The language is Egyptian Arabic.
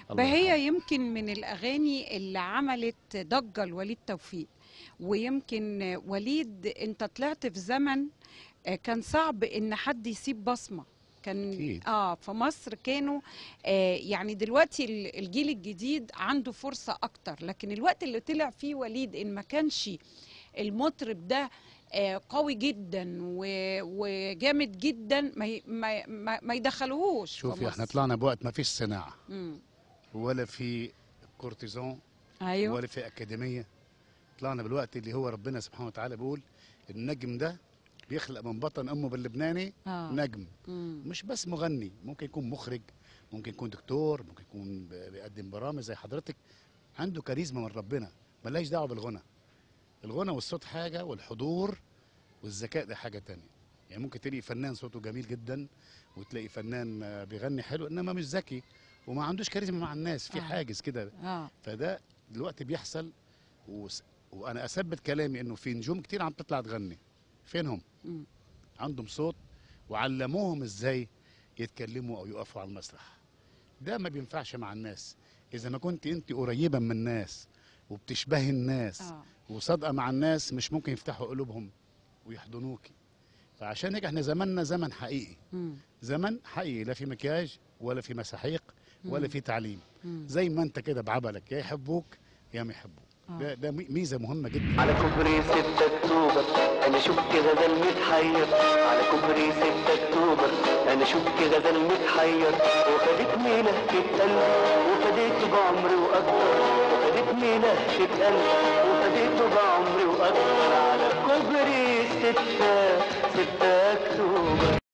الله فهي يرحمه. يمكن من الأغاني اللي عملت ضجة لوليد توفيق ويمكن وليد انت طلعت في زمن آه، كان صعب ان حد يسيب بصمة كان أكيد. اه في مصر كانوا آه يعني دلوقتي ال- الجيل الجديد عنده فرصة اكتر لكن الوقت اللي طلع فيه وليد ان ما كانش المطرب ده آه قوي جدا و- وجامد جدا ما ي- ما ما, ما يدخلوهوش في شوفي احنا مصر. طلعنا بوقت ما فيش صناعه مم. ولا في كورتيزون ايوه ولا في اكاديميه طلعنا بالوقت اللي هو ربنا سبحانه وتعالى بيقول النجم ده بيخلق من بطن امه باللبناني آه. نجم مم. مش بس مغني ممكن يكون مخرج ممكن يكون دكتور ممكن يكون ب- بيقدم برامج زي حضرتك عنده كاريزما من ربنا ملهاش دعوه بالغنى الغنى والصوت حاجه والحضور والذكاء ده حاجه تانية يعني ممكن تلاقي فنان صوته جميل جدا وتلاقي فنان آه، بيغني حلو انما مش ذكي وما عندوش كاريزما مع الناس في آه. حاجز كده اه فده دلوقتي بيحصل وس... وانا اثبت كلامي انه في نجوم كتير عم تطلع تغني فينهم مم. عندهم صوت وعلموهم ازاي يتكلموا او يقفوا على المسرح ده ما بينفعش مع الناس اذا ما كنت انت قريبه من الناس وبتشبهي الناس اه وصادقه مع الناس مش ممكن يفتحوا قلوبهم ويحضنوكي فعشان هيك احنا زماننا زمن حقيقي مم. زمن حقيقي لا في مكياج ولا في مساحيق ولا مم. في تعليم مم. زي ما انت كده بعبلك يا يحبوك يا ما يحبوك آه. ده ده ميزه مهمه جدا على كوبري 6 اكتوبر انا شفت غزال متحير على كوبري 6 اكتوبر انا شفت غزال متحير وخدتني لهفة قلبي وفديته بعمري واكتر وخدتني لهفة قلبي وفديته بعمري واكتر على كوبري 6 6